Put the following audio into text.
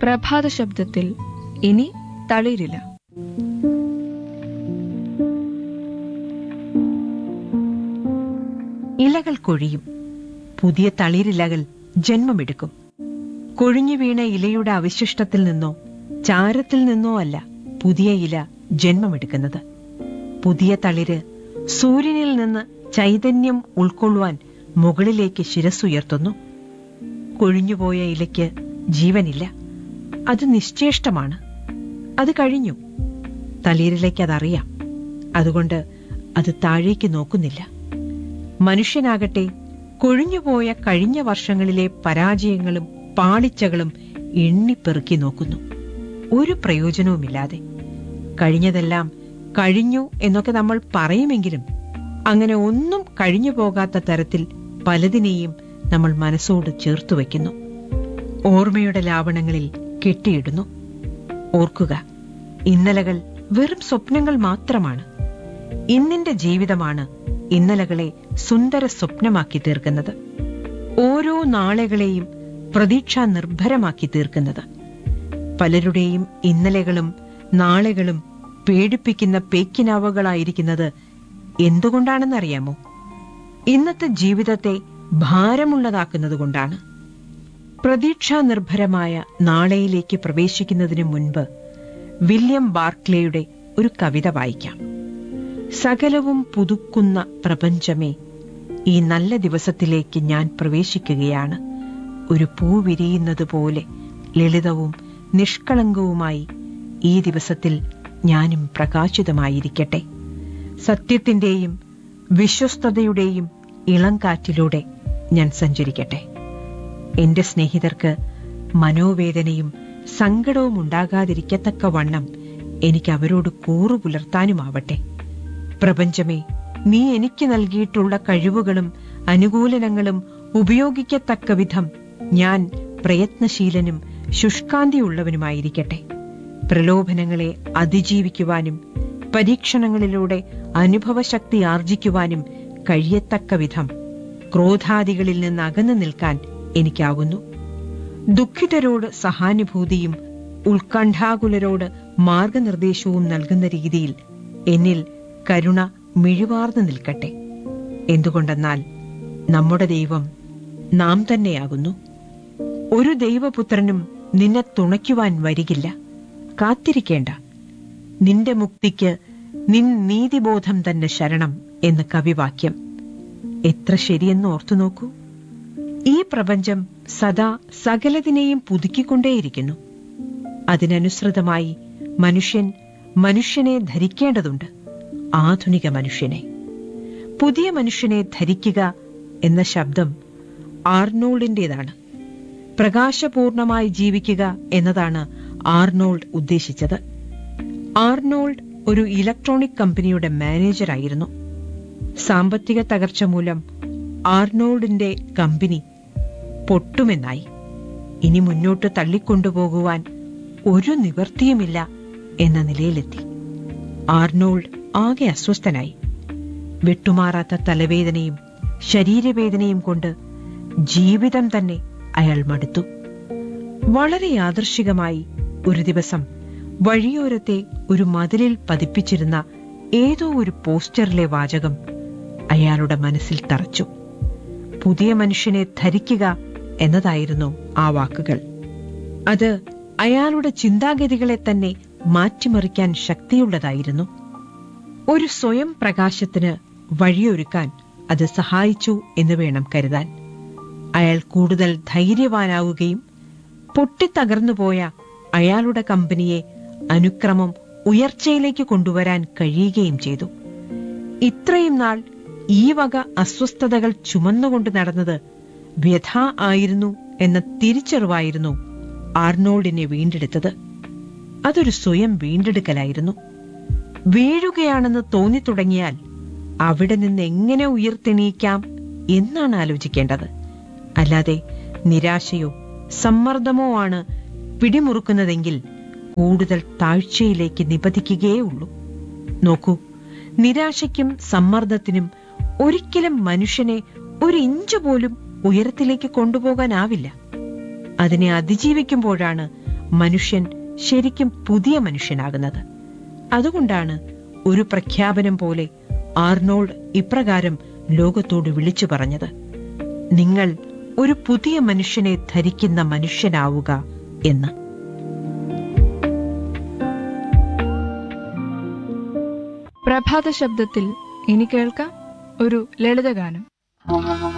പ്രഭാത ശബ്ദത്തിൽ ഇനി തളിരില്ല ഇലകൾ കൊഴിയും പുതിയ തളിരിലകൾ ജന്മമെടുക്കും കൊഴിഞ്ഞു വീണ ഇലയുടെ അവശിഷ്ടത്തിൽ നിന്നോ ചാരത്തിൽ നിന്നോ അല്ല പുതിയ ഇല ജന്മമെടുക്കുന്നത് പുതിയ തളിര് സൂര്യനിൽ നിന്ന് ചൈതന്യം ഉൾക്കൊള്ളുവാൻ മുകളിലേക്ക് ശിരസ്സുയർത്തുന്നു കൊഴിഞ്ഞുപോയ ഇലയ്ക്ക് ജീവനില്ല അത് നിശ്ചേഷ്ടമാണ് അത് കഴിഞ്ഞു തളിരിലേക്ക് അതറിയാം അതുകൊണ്ട് അത് താഴേക്ക് നോക്കുന്നില്ല മനുഷ്യനാകട്ടെ കൊഴിഞ്ഞുപോയ കഴിഞ്ഞ വർഷങ്ങളിലെ പരാജയങ്ങളും പാളിച്ചകളും എണ്ണിപ്പെറുക്കി നോക്കുന്നു ഒരു പ്രയോജനവുമില്ലാതെ കഴിഞ്ഞതെല്ലാം കഴിഞ്ഞു എന്നൊക്കെ നമ്മൾ പറയുമെങ്കിലും അങ്ങനെ ഒന്നും കഴിഞ്ഞു പോകാത്ത തരത്തിൽ പലതിനെയും നമ്മൾ മനസ്സോട് ചേർത്തു വയ്ക്കുന്നു ഓർമ്മയുടെ ലാവണങ്ങളിൽ കെട്ടിയിടുന്നു ഓർക്കുക ഇന്നലകൾ വെറും സ്വപ്നങ്ങൾ മാത്രമാണ് ഇന്നിന്റെ ജീവിതമാണ് ഇന്നലകളെ സുന്ദര സ്വപ്നമാക്കി തീർക്കുന്നത് ഓരോ നാളെകളെയും പ്രതീക്ഷാ നിർഭരമാക്കി തീർക്കുന്നത് പലരുടെയും ഇന്നലെകളും നാളെകളും പേടിപ്പിക്കുന്ന പേക്കിനാവുകളായിരിക്കുന്നത് എന്തുകൊണ്ടാണെന്നറിയാമോ ഇന്നത്തെ ജീവിതത്തെ ഭാരമുള്ളതാക്കുന്നതുകൊണ്ടാണ് പ്രതീക്ഷാ നിർഭരമായ നാളെയിലേക്ക് പ്രവേശിക്കുന്നതിന് മുൻപ് വില്യം ബാർക്ലേയുടെ ഒരു കവിത വായിക്കാം സകലവും പുതുക്കുന്ന പ്രപഞ്ചമേ ഈ നല്ല ദിവസത്തിലേക്ക് ഞാൻ പ്രവേശിക്കുകയാണ് ഒരു പൂ വിരിയുന്നത് പോലെ ലളിതവും നിഷ്കളങ്കവുമായി ഈ ദിവസത്തിൽ ഞാനും പ്രകാശിതമായിരിക്കട്ടെ സത്യത്തിന്റെയും വിശ്വസ്തതയുടെയും ഇളം കാറ്റിലൂടെ ഞാൻ സഞ്ചരിക്കട്ടെ എന്റെ സ്നേഹിതർക്ക് മനോവേദനയും സങ്കടവും ഉണ്ടാകാതിരിക്കത്തക്ക വണ്ണം എനിക്ക് അവരോട് കൂറു പുലർത്താനുമാവട്ടെ പ്രപഞ്ചമേ നീ എനിക്ക് നൽകിയിട്ടുള്ള കഴിവുകളും അനുകൂലനങ്ങളും ഉപയോഗിക്കത്തക്ക വിധം ഞാൻ പ്രയത്നശീലനും ശുഷ്കാന്തിയുള്ളവനുമായിരിക്കട്ടെ പ്രലോഭനങ്ങളെ അതിജീവിക്കുവാനും പരീക്ഷണങ്ങളിലൂടെ അനുഭവശക്തി ആർജിക്കുവാനും കഴിയത്തക്ക വിധം ക്രോധാദികളിൽ നിന്ന് അകന്നു നിൽക്കാൻ എനിക്കാവുന്നു ദുഃഖിതരോട് സഹാനുഭൂതിയും ഉത്കണ്ഠാകുലരോട് മാർഗനിർദ്ദേശവും നൽകുന്ന രീതിയിൽ എന്നിൽ കരുണ മിഴിവാർന്നു നിൽക്കട്ടെ എന്തുകൊണ്ടെന്നാൽ നമ്മുടെ ദൈവം നാം തന്നെയാകുന്നു ഒരു ദൈവപുത്രനും നിന്നെ തുണയ്ക്കുവാൻ വരികില്ല കാത്തിരിക്കേണ്ട നിന്റെ മുക്തിക്ക് നിൻ നീതിബോധം തന്നെ ശരണം എന്ന് കവിവാക്യം എത്ര ശരിയെന്ന് ഓർത്തു നോക്കൂ ഈ പ്രപഞ്ചം സദാ സകലതിനെയും പുതുക്കിക്കൊണ്ടേയിരിക്കുന്നു അതിനനുസൃതമായി മനുഷ്യൻ മനുഷ്യനെ ധരിക്കേണ്ടതുണ്ട് ആധുനിക മനുഷ്യനെ പുതിയ മനുഷ്യനെ ധരിക്കുക എന്ന ശബ്ദം ആർനോൾഡിന്റേതാണ് പ്രകാശപൂർണമായി ജീവിക്കുക എന്നതാണ് ആർനോൾഡ് ഉദ്ദേശിച്ചത് ആർനോൾഡ് ഒരു ഇലക്ട്രോണിക് കമ്പനിയുടെ മാനേജറായിരുന്നു സാമ്പത്തിക തകർച്ച മൂലം ആർനോൾഡിന്റെ കമ്പനി പൊട്ടുമെന്നായി ഇനി മുന്നോട്ട് തള്ളിക്കൊണ്ടുപോകുവാൻ ഒരു നിവൃത്തിയുമില്ല എന്ന നിലയിലെത്തി ആർനോൾഡ് ആകെ അസ്വസ്ഥനായി വിട്ടുമാറാത്ത തലവേദനയും ശരീരവേദനയും കൊണ്ട് ജീവിതം തന്നെ അയാൾ മടുത്തു വളരെ യാദൃശികമായി ഒരു ദിവസം വഴിയോരത്തെ ഒരു മതിലിൽ പതിപ്പിച്ചിരുന്ന ഏതോ ഒരു പോസ്റ്ററിലെ വാചകം അയാളുടെ മനസ്സിൽ തറച്ചു പുതിയ മനുഷ്യനെ ധരിക്കുക എന്നതായിരുന്നു ആ വാക്കുകൾ അത് അയാളുടെ ചിന്താഗതികളെ തന്നെ മാറ്റിമറിക്കാൻ ശക്തിയുള്ളതായിരുന്നു ഒരു സ്വയം പ്രകാശത്തിന് വഴിയൊരുക്കാൻ അത് സഹായിച്ചു എന്ന് വേണം കരുതാൻ അയാൾ കൂടുതൽ ധൈര്യവാനാവുകയും പൊട്ടിത്തകർന്നുപോയ അയാളുടെ കമ്പനിയെ അനുക്രമം ഉയർച്ചയിലേക്ക് കൊണ്ടുവരാൻ കഴിയുകയും ചെയ്തു ഇത്രയും നാൾ ഈ വക അസ്വസ്ഥതകൾ ചുമന്നുകൊണ്ട് നടന്നത് വ്യഥ ആയിരുന്നു എന്ന തിരിച്ചറിവായിരുന്നു ആർണോൾഡിനെ വീണ്ടെടുത്തത് അതൊരു സ്വയം വീണ്ടെടുക്കലായിരുന്നു വീഴുകയാണെന്ന് തോന്നിത്തുടങ്ങിയാൽ അവിടെ നിന്ന് എങ്ങനെ ഉയർത്തെണീക്കാം എന്നാണ് ആലോചിക്കേണ്ടത് അല്ലാതെ നിരാശയോ സമ്മർദ്ദമോ ആണ് പിടിമുറുക്കുന്നതെങ്കിൽ കൂടുതൽ താഴ്ചയിലേക്ക് നിപതിക്കുകയേ ഉള്ളൂ നോക്കൂ നിരാശയ്ക്കും സമ്മർദ്ദത്തിനും ഒരിക്കലും മനുഷ്യനെ ഒരു ഇഞ്ച് പോലും ഉയരത്തിലേക്ക് കൊണ്ടുപോകാനാവില്ല അതിനെ അതിജീവിക്കുമ്പോഴാണ് മനുഷ്യൻ ശരിക്കും പുതിയ മനുഷ്യനാകുന്നത് അതുകൊണ്ടാണ് ഒരു പ്രഖ്യാപനം പോലെ ആർണോൾഡ് ഇപ്രകാരം ലോകത്തോട് വിളിച്ചു പറഞ്ഞത് നിങ്ങൾ ഒരു പുതിയ മനുഷ്യനെ ധരിക്കുന്ന മനുഷ്യനാവുക എന്ന് പ്രഭാത ശബ്ദത്തിൽ ഇനി കേൾക്കാം ഒരു ലളിതഗാനം